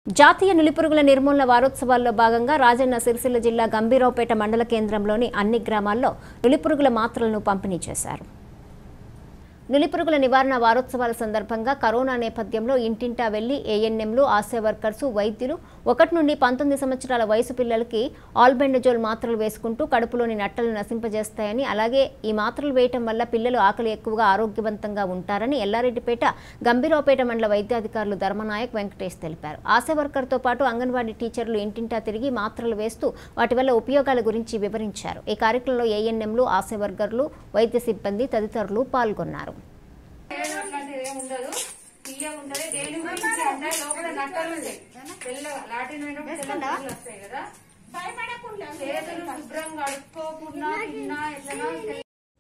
జాతీయ నులిపురుగుల నిర్మూలన వారోత్సవాల్లో భాగంగా రాజన్న సిరిసిల్ల జిల్లా గంభీరావుపేట మండల కేంద్రంలోని అన్ని గ్రామాల్లో నులిపురుగుల మాత్రలను పంపిణీ చేశారు నులిపురుగుల నివారణ వారోత్సవాల సందర్భంగా కరోనా నేపథ్యంలో ఇంటింటా వెళ్లి ఏఎన్ఎంలు ఆశా వర్కర్స్ వైద్యులు ఒకటి నుండి పంతొమ్మిది సంవత్సరాల వయసు పిల్లలకి ఆల్బెండజోల్ మాత్రలు వేసుకుంటూ కడుపులోని నట్టలు నశింపజేస్తాయని అలాగే ఈ మాత్రలు వేయటం వల్ల పిల్లలు ఆకలి ఎక్కువగా ఆరోగ్యవంతంగా ఉంటారని ఎల్లారెడ్డిపేట గంభీరావుపేట మండల వైద్యాధికారులు ధర్మనాయక్ వెంకటేష్ తెలిపారు ఆశా వర్కర్తో పాటు అంగన్వాడీ టీచర్లు ఇంటింటా తిరిగి మాత్రలు వేస్తూ వాటి వల్ల ఉపయోగాల గురించి వివరించారు ఈ కార్యక్రమంలో ఏఎన్ఎంలు ఆశా వర్కర్లు వైద్య సిబ్బంది తదితరులు పాల్గొన్నారు అట్లాంటిది ఏమి ఉండదు తీయ ఉంటది దేని గురించి అంటే లోపల నక్కలు ఉంటాయి తెల్లగా లాటిన్ అయినప్పుడు తెల్ల నక్కలు వస్తాయి కదా చేతులు శుభ్రం కడుక్కోకుండా తిన్నా ఎట్లనో తెల్ల-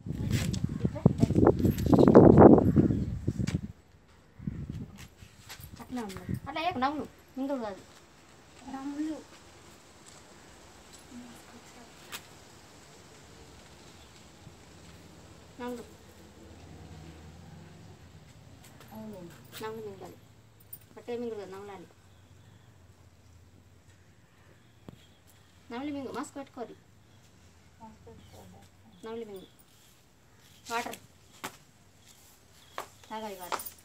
అట్లా ఉన్నది అట్లా అయ్యాక నవ్వులు మింగులు కాదు నవ్వులు నవ్వులు మింగాలి పట్టే మింగులు కాదు నవ్వులాలి నవ్వులు మింగు మాస్క్ పెట్టుకోరి నవ్వులు మింగు వాటర్ తాగాలి వాటర్